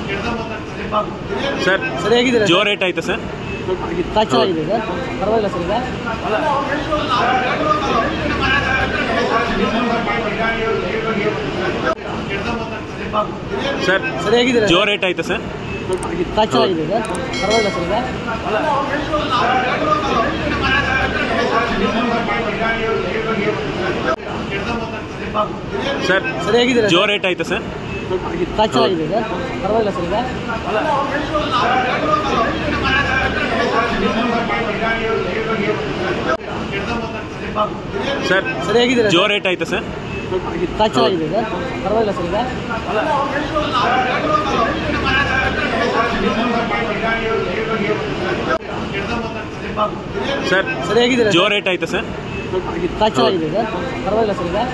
sir sir ಹೇಗಿದ್ದೀರಾ ಜೋ rate ಆಯ್ತಾ sir ಕಾಚ್ ಚೆನ್ನಾಗಿದೆ ಸರ್ ಪರವಾಗಿಲ್ಲ ಸರ್ ಈಗ ಸರ್ ಸರ್ ಹೇಗಿದ್ದೀರಾ ಜೋ ರೇಟ್ ಆಯ್ತಾ ಸರ್ ಕಾಚ್ ಚೆನ್ನಾಗಿದೆ ಸರ್ ಪರವಾಗಿಲ್ಲ ಸರ್ ಈಗ ಸರ್ ಸರ್ ಹೇಗಿದ್ದೀರಾ ಜೋ ರೇಟ್ ಆಯ್ತಾ ಸರ್ ಕಾಚ್ ಚೆನ್ನಾಗಿದೆ ಸರ್ ಪರವಾಗಿಲ್ಲ ಸರ್ ಈಗ ಸರ್ ಸರ್ ಹೇಗಿದ್ದೀರಾ ಜೋ ರೇಟ್ ಆಯ್ತಾ ಸರ್ ಕಾಚ್ ಚೆನ್ನಾಗಿದೆ ಸರ್ ಪರವಾಗಿಲ್ಲ ಸರ್ ಈಗ ಸರ್ ಸರ್ ಹೇಗಿದ್ದೀರಾ ಜೋ ರೇಟ್ ಆಯ್ತಾ ಸರ್ ಕಾಚ್ ಚೆನ್ನಾಗಿದೆ ಸರ್ ಪರವಾಗಿಲ್ಲ ಸರ್ ಈಗ